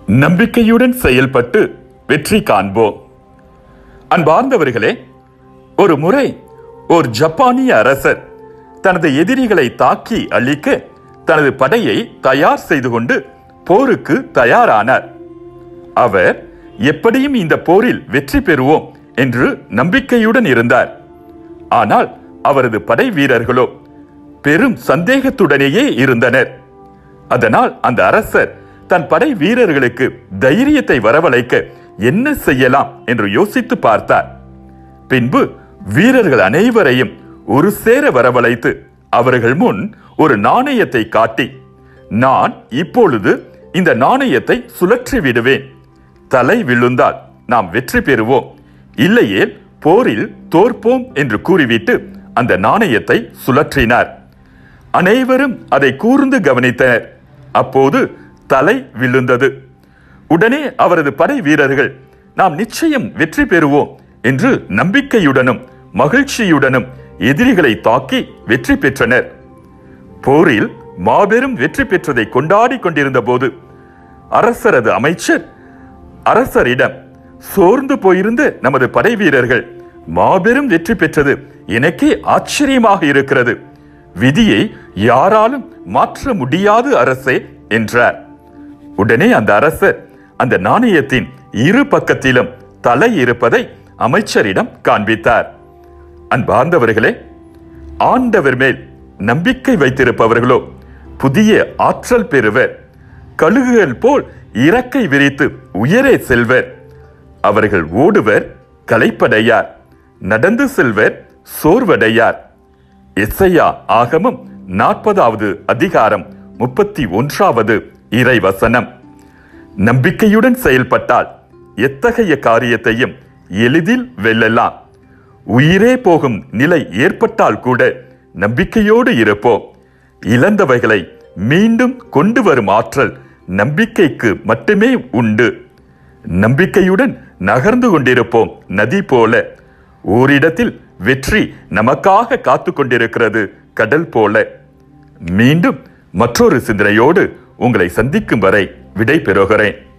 நம்பிக்கையுடன் செயல்பட்டு வெற்றி காண்போம் அன்பார்ந்தவர்களே ஒரு முறை ஒரு ஜப்பானிய அரசர் தனது எதிரிகளை தாக்கி அழிக்க தனது படையை தயார் செய்து கொண்டு போருக்கு தயாரானார் அவர் எப்படியும் இந்த போரில் வெற்றி பெறுவோம் என்று நம்பிக்கையுடன் இருந்தார் ஆனால் அவரது படை வீரர்களோ பெரும் சந்தேகத்துடனேயே இருந்தனர் அதனால் அந்த அரசர் தன் படை வீரர்களுக்கு தைரியத்தை வரவழைக்க என்ன செய்யலாம் என்று யோசித்து பார்த்தார் பின்பு வீரர்கள் அனைவரையும் ஒரு சேர வரவழைத்து அவர்கள் முன் ஒரு நாணயத்தை காட்டி நான் இப்பொழுது இந்த நாணயத்தை சுழற்றி விடுவேன் தலை விழுந்தால் நாம் வெற்றி பெறுவோம் இல்லையே போரில் தோற்போம் என்று கூறிவிட்டு அந்த நாணயத்தை சுழற்றினார் அனைவரும் அதை கூர்ந்து கவனித்தனர் அப்போது தலை விழுந்தது உடனே அவரது படை வீரர்கள் நாம் நிச்சயம் வெற்றி பெறுவோம் என்று நம்பிக்கையுடனும் மகிழ்ச்சியுடனும் எதிரிகளை தாக்கி வெற்றி பெற்றனர் போரில் மாபெரும் வெற்றி பெற்றதை கொண்டாடி கொண்டிருந்த போது அரசரது அமைச்சர் அரசரிடம் சோர்ந்து போயிருந்த நமது படை வீரர்கள் மாபெரும் வெற்றி பெற்றது எனக்கே ஆச்சரியமாக இருக்கிறது விதியை யாராலும் மாற்ற முடியாது அரசே என்றார் உடனே அந்த அரசர் அந்த நாணயத்தின் இரு பக்கத்திலும் தலை இருப்பதை அமைச்சரிடம் காண்பித்தார் அன்பார்ந்தவர்களே ஆண்டவர் மேல் நம்பிக்கை வைத்திருப்பவர்களோ புதிய ஆற்றல் பெறுவர் கழுகுகள் போல் இறக்கை விரித்து உயரே செல்வர் அவர்கள் ஓடுவர் களைப்படையார் நடந்து செல்வர் சோர்வடையார் எஸ்ஐயா ஆகமம் நாற்பதாவது அதிகாரம் முப்பத்தி ஒன்றாவது இறை வசனம் நம்பிக்கையுடன் செயல்பட்டால் எத்தகைய காரியத்தையும் எளிதில் வெல்லலாம் உயிரே போகும் நிலை ஏற்பட்டால் கூட நம்பிக்கையோடு இருப்போம் இழந்தவைகளை மீண்டும் கொண்டு வரும் ஆற்றல் நம்பிக்கைக்கு மட்டுமே உண்டு நம்பிக்கையுடன் நகர்ந்து கொண்டிருப்போம் நதி போல ஓரிடத்தில் வெற்றி நமக்காக காத்து கொண்டிருக்கிறது கடல் போல மீண்டும் மற்றொரு சிந்தனையோடு உங்களை சந்திக்கும் வரை விடை பெறுகிறேன்